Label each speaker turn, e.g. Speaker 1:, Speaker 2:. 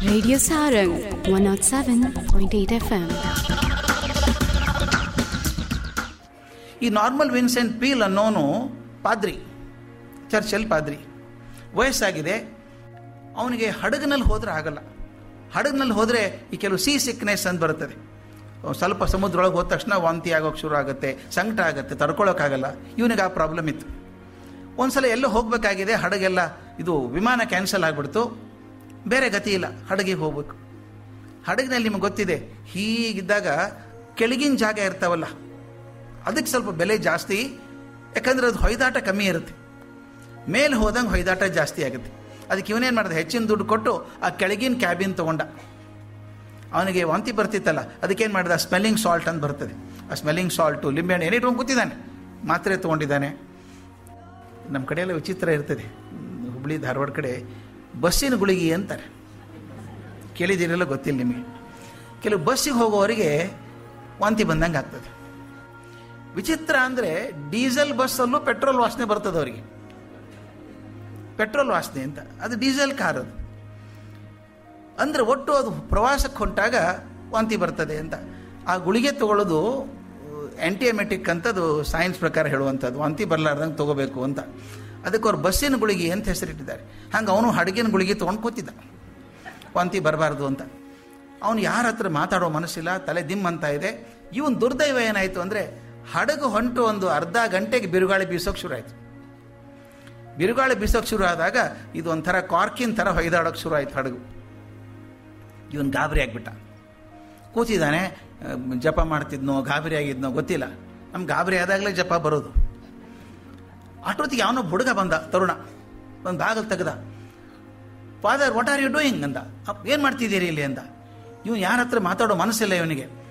Speaker 1: Radio Sarang 107.8 FM.
Speaker 2: ಈ Norman Vincent Peale ಅನ್ನೋನು ಪಾದ್ರಿ ಚರ್ಚಲ್ಲಿ ಪಾದ್ರಿ ವಯಸ್ಸಾಗಿದೆ ಅವನಿಗೆ ಹಡಗಿನಲ್ಲಿ ಹೋದ್ರೆ ಆಗಲ್ಲ ಹಡಗಿನಲ್ಲಿ ಹೋದರೆ ಈ ಕೆಲವು ಸೀ ಸಿಕ್ನೆಸ್ ಅಂತ ಬರುತ್ತದೆ ಸ್ವಲ್ಪ ಸಮುದ್ರ ಒಳಗೆ ಹೋದ ತಕ್ಷಣ ವಾಂತಿ ಆಗೋಕ್ಕೆ ಶುರು ಆಗುತ್ತೆ ಸಂಕಟ ಆಗುತ್ತೆ ತಡ್ಕೊಳ್ಳೋಕ್ಕಾಗಲ್ಲ ಇವನಿಗೆ ಆ ಪ್ರಾಬ್ಲಮ್ ಇತ್ತು ಒಂದ್ಸಲ ಎಲ್ಲೋ ಹೋಗಬೇಕಾಗಿದೆ ಹಡಗೆಲ್ಲ ಇದು ವಿಮಾನ ಕ್ಯಾನ್ಸಲ್ ಆಗಿಬಿಡ್ತು ಬೇರೆ ಗತಿ ಇಲ್ಲ ಹಡಗಿಗೆ ಹೋಗ್ಬೇಕು ಹಡಗಿನಲ್ಲಿ ನಿಮಗೆ ಗೊತ್ತಿದೆ ಹೀಗಿದ್ದಾಗ ಕೆಳಗಿನ ಜಾಗ ಇರ್ತಾವಲ್ಲ ಅದಕ್ಕೆ ಸ್ವಲ್ಪ ಬೆಲೆ ಜಾಸ್ತಿ ಯಾಕಂದ್ರೆ ಅದು ಹೊಯ್ದಾಟ ಕಮ್ಮಿ ಇರುತ್ತೆ ಮೇಲೆ ಹೋದಂಗೆ ಹೊಯ್ದಾಟ ಜಾಸ್ತಿ ಆಗುತ್ತೆ ಅದಕ್ಕೆ ಇವನೇನು ಮಾಡಿದೆ ಹೆಚ್ಚಿನ ದುಡ್ಡು ಕೊಟ್ಟು ಆ ಕೆಳಗಿನ ಕ್ಯಾಬಿನ್ ತೊಗೊಂಡ ಅವನಿಗೆ ವಾಂತಿ ಬರ್ತಿತ್ತಲ್ಲ ಅದಕ್ಕೇನು ಮಾಡಿದ ಸ್ಮೆಲ್ಲಿಂಗ್ ಸಾಲ್ಟ್ ಅಂತ ಬರ್ತದೆ ಆ ಸ್ಮೆಲ್ಲಿಂಗ್ ಸಾಲ್ಟು ಲಿಂಬೆಹಣ್ಣು ಏನೇ ಇಟ್ಕೊಂಡು ಕೂತಿದ್ದಾನೆ ಮಾತ್ರೆ ತೊಗೊಂಡಿದ್ದಾನೆ ನಮ್ಮ ಕಡೆ ಎಲ್ಲ ವಿಚಿತ್ರ ಇರ್ತದೆ ಹುಬ್ಳಿ ಧಾರವಾಡ ಕಡೆ ಬಸ್ಸಿನ ಗುಳಿಗೆ ಅಂತಾರೆ ಕೇಳಿದಿರಲ್ಲ ಗೊತ್ತಿಲ್ಲ ನಿಮಗೆ ಕೆಲವು ಬಸ್ಸಿಗೆ ಹೋಗೋವರಿಗೆ ವಾಂತಿ ಬಂದಂಗೆ ಆಗ್ತದೆ ವಿಚಿತ್ರ ಅಂದರೆ ಡೀಸೆಲ್ ಬಸ್ಸಲ್ಲೂ ಪೆಟ್ರೋಲ್ ವಾಸನೆ ಬರ್ತದೆ ಅವರಿಗೆ ಪೆಟ್ರೋಲ್ ವಾಸನೆ ಅಂತ ಅದು ಡೀಸೆಲ್ ಕಾರ್ ಅದು ಅಂದರೆ ಒಟ್ಟು ಅದು ಪ್ರವಾಸಕ್ಕೆ ಹೊಂಟಾಗ ವಾಂತಿ ಬರ್ತದೆ ಅಂತ ಆ ಗುಳಿಗೆ ತಗೊಳ್ಳೋದು ಆ್ಯಂಟಿಎಮೆಟಿಕ್ ಅಂತದು ಸೈನ್ಸ್ ಪ್ರಕಾರ ಹೇಳುವಂಥದ್ದು ವಾಂತಿ ಬರಲಾರ್ದಂಗೆ ತೊಗೋಬೇಕು ಅಂತ ಅದಕ್ಕೆ ಅವ್ರು ಬಸ್ಸಿನ ಗುಳಿಗೆ ಅಂತ ಹೆಸರಿಟ್ಟಿದ್ದಾರೆ ಹಂಗೆ ಅವನು ಹಡಗಿನ ಗುಳಿಗೆ ತೊಗೊಂಡು ಕೂತಿದ್ದ ವಾಂತಿ ಬರಬಾರ್ದು ಅಂತ ಅವನು ಯಾರ ಹತ್ರ ಮಾತಾಡೋ ಮನಸ್ಸಿಲ್ಲ ತಲೆ ದಿಮ್ ಅಂತ ಇದೆ ಇವನ್ ದುರ್ದೈವ ಏನಾಯಿತು ಅಂದರೆ ಹಡಗು ಹೊಂಟು ಒಂದು ಅರ್ಧ ಗಂಟೆಗೆ ಬಿರುಗಾಳಿ ಬೀಸೋಕೆ ಶುರು ಆಯಿತು ಬಿರುಗಾಳಿ ಬೀಸೋಕೆ ಶುರು ಆದಾಗ ಇದು ಒಂಥರ ಕಾರ್ಕಿನ್ ಥರ ಹೊಯ್ದಾಡೋಕೆ ಶುರು ಆಯಿತು ಹಡಗು ಇವನು ಗಾಬರಿ ಆಗಿಬಿಟ್ಟ ಕೂತಿದ್ದಾನೆ ಅಹ್, ಜಪ ಮಾಡ್ತಿದ್ನೋ ಗಾಬರಿ ಆಗಿದ್ನೋ ಗೊತ್ತಿಲ್ಲ ನಮ್ಗೆ ಗಾಬರಿ ಆದಾಗಲೇ ಜಪ ಬರೋದು ಅಷ್ಟೊತ್ತಿಗೆ ಯಾವನೋ ಹುಡುಗ ಬಂದ ತರುಣ ಒಂದು ಬಾಗಲ್ ತೆಗ್ದ father what are you doing ಅಂದ ಏನು ಮಾಡ್ತಿದ್ದೀರಿ ಇಲ್ಲಿ ಅಂದ ಇವನು ಯಾರ ಹತ್ರ ಮಾತಾಡೋ ಮನಸ್ಸಿಲ್ಲ ಇವನಿಗೆ